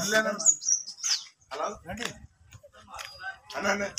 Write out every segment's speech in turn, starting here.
Hello రండి అన్న అన్న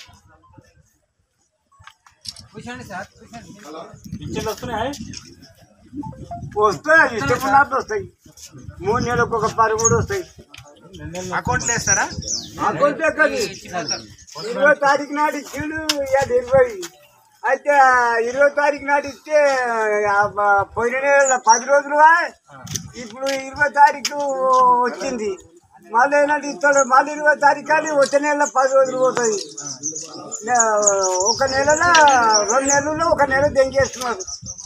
పింఛన్లు వస్తున్నాయి వస్తాయి ఇష్టపడినప్పుడు వస్తాయి మూడు నెలలకు ఒక పది కూడా వస్తాయి అకౌంట్లో వేస్తారా అకౌంట్ ఎక్కడి ఇరవై తారీఖు నాడు ఇచ్చిండు ఇవాళ ఇరవై అయితే ఇరవై తారీఖు నాడు ఇస్తే ఆ బ- పోయిన నెల పది రోజులుగా ఇప్పుడు ఇరవై తారీఖు వచ్చింది మళ్ళీ ఏంటంటే ఇస్తాడు మళ్ళీ ఇరవై తారీఖు కానీ వచ్చే నెల పది రోజులు పోతుంది నే- ఒక నెలలో రెండు నెలల్లో ఒక నెల దెంగేస్తున్నారు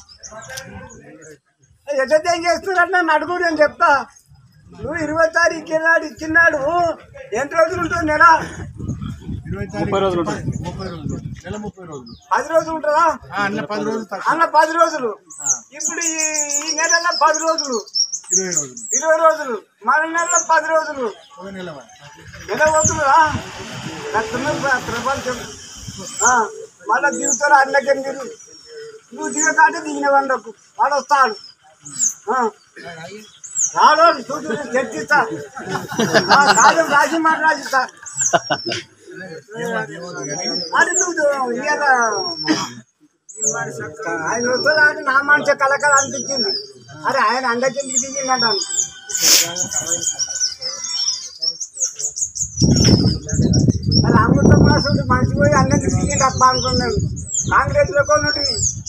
ఎట్లా దెంగేస్తున్నారు నన్ను అడుగు నేను చెప్తా నువ్వు ఇరవై తారీఖు నాడు ఇచ్చినాడు ఎంత రోజులు ఉంటుంది నెల ఇరవై ముప్పై రోజులు ఉంటుంది. ముప్పై రోజులు నెల ముప్పై రోజులు పది రోజులు ఉంటుందా ఆ, అన్న పది రోజులు తక్కువ అన్న పది రోజులు ఇప్పుడు ఈ ఈ నెలలో పది రోజులు ఇరవై రోజులు ఇరవై రోజులు మన నెలలో పది రోజులు ఒక నెల మరి. నెల పోతుందా కష్టమే ప్రపంచం ఆ, మళ్ళా దిగుతారు అన్నకి మీరు నువ్వు దిగకాటే దిగిన వందకు వాడు వస్తాడు ఆ. రాడు వాడు చూడు చర్చిస్తా ఆ, కాదు రాసి మాట రాసిస్తా అది నువ్వు ఇవాళ ఆయన వస్తుందా అంటే నా మనసు కలకల అనిపించింది అరే ఆయన అందరికిందికి దిగిందంటాను మరి అమృత మాసుడు మనిషి పోయి అందరికి దిగింది అప్ప అనుకున్నాను కాంగ్రెస్ లో కొన్నటి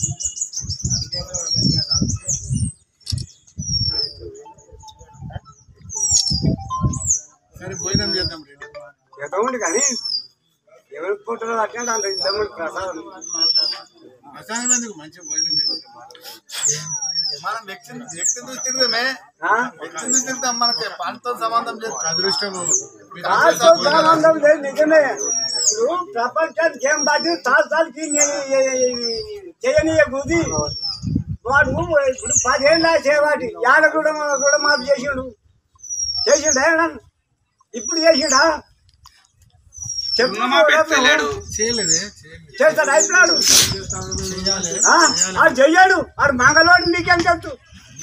సరే భోజనం చేద్దాం రేపు ఎంత ఉంది కానీ ఎవరి పుట్టలో అట్లా అంత ఇద్దరు ప్రసాదం మసాలా ఎందుకు మంచిగా భోజనం చేద్దాం మనం వ్యక్తి వ్యక్తి చూసి తిరుగుదామే ఆ? వ్యక్తి చూసి తిరుగుతాం మనకి పంటతో సంబంధం లేదు అదృష్టం మీరు కాస్త సంబంధం లేదు నిజమే ఇప్పుడు ప్రపంచానికి ఏం బాధ్యత తాసాలకి చేయనీయ గుది వాడు ఇప్పుడు పదేళ్ళ చేయవాటి యాడ కూడా కూడా మాకు చేసిండు చేసిండా ఏమన్నా? ఇప్పుడు చేసిండా చెప్పు చేయలేదే చేయలేదు చేస్తాడు అయిపోయాడు చేయాలి ఆ? ఆడు చెయ్యాడు ఆడు మంగళవాడు నీకేం చెప్తూ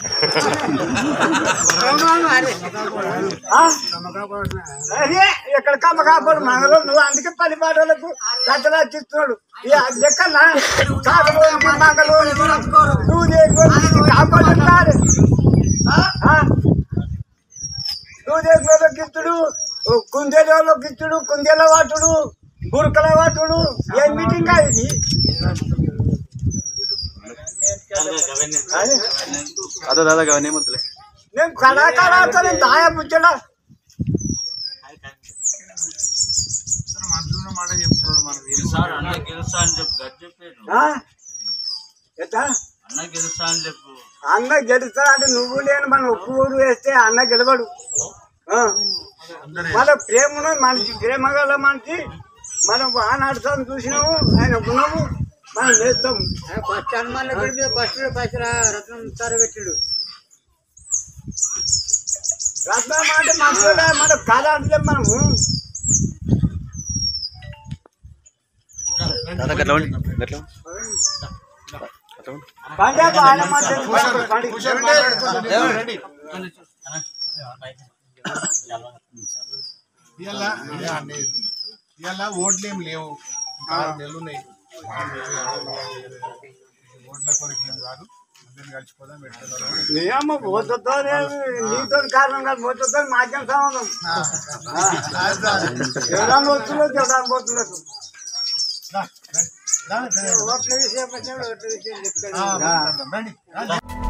ఆ? అదే ఇక్కడ కమ్మ కాపాడు మంగళవాడు నువ్వు అందుకే పని పాటలకు గంటలు వచ్చిస్తున్నాడు లెక్కన్నా కాకపోతే మంగళవాడు నువ్వు దేని కాపాడుతున్నాడు నువ్వు దేని గిత్తుడు కుందేలో గిత్తుడు కుందేల వాటుడు గురుకల వాటుడు ఏం మీటింగ్ ఇది అది అదే దాదాగా అవన్నీ ముద్దులే నేను కళాకారాలతో దాయ ముచ్చడా మనసులో మాట చెప్తున్నాడు మన వీరు సార్ అన్న గెలుస్తా అని చెప్పు గట్టి చెప్పారు ఆ? ఎట్టా అన్న గెలుస్తా అని చెప్పు అన్న గెలుస్తా అంటే నువ్వు నేను మన ఒక్క ఊరు వేస్తే అన్న గెలవడు ఆ. మన ప్రేమను మనిషి ప్రేమ గల మనిషి మనం ఆనాడుతాం చూసినాము ఆయన గుణము మనం చేస్తాము ఫస్ట్ హనుమాన్ దగ్గర మీద ఫస్ట్ ఫస్ట్ రత్నం సార్ పెట్టాడు రత్నం అంటే మంచిగా మన కళ అంటే మనము దాదా గట్ల ఉండి గట్ల ఉండి. గట్ల ఉండి. పండగ ఆయన మాట పండి కూర్చొని మాట్లాడుకుందాం. రండి. ఇవాళ ఇవాళ ఓట్లు ఏం లేవు ఇంకా ఆరు నెలలు ఉన్నాయి ఓట్ల కొరకు ఏం కాదు అందరిని కలిసిపోదాం పెట్టుకుందాం నీ అమ్మ పోతుందో నీతో కారణం కాదు పోతుందో మాకేం సంబంధం ఎవరైనా వస్తున్నారు ఎవరైనా పోతున్నారు రా, రండి. రా, రండి. ఓట్ల విషయం వచ్చినప్పుడు ఓట్ల విషయం చెప్తాడు ఆ, మాట్లాడదాం. రండి రండి.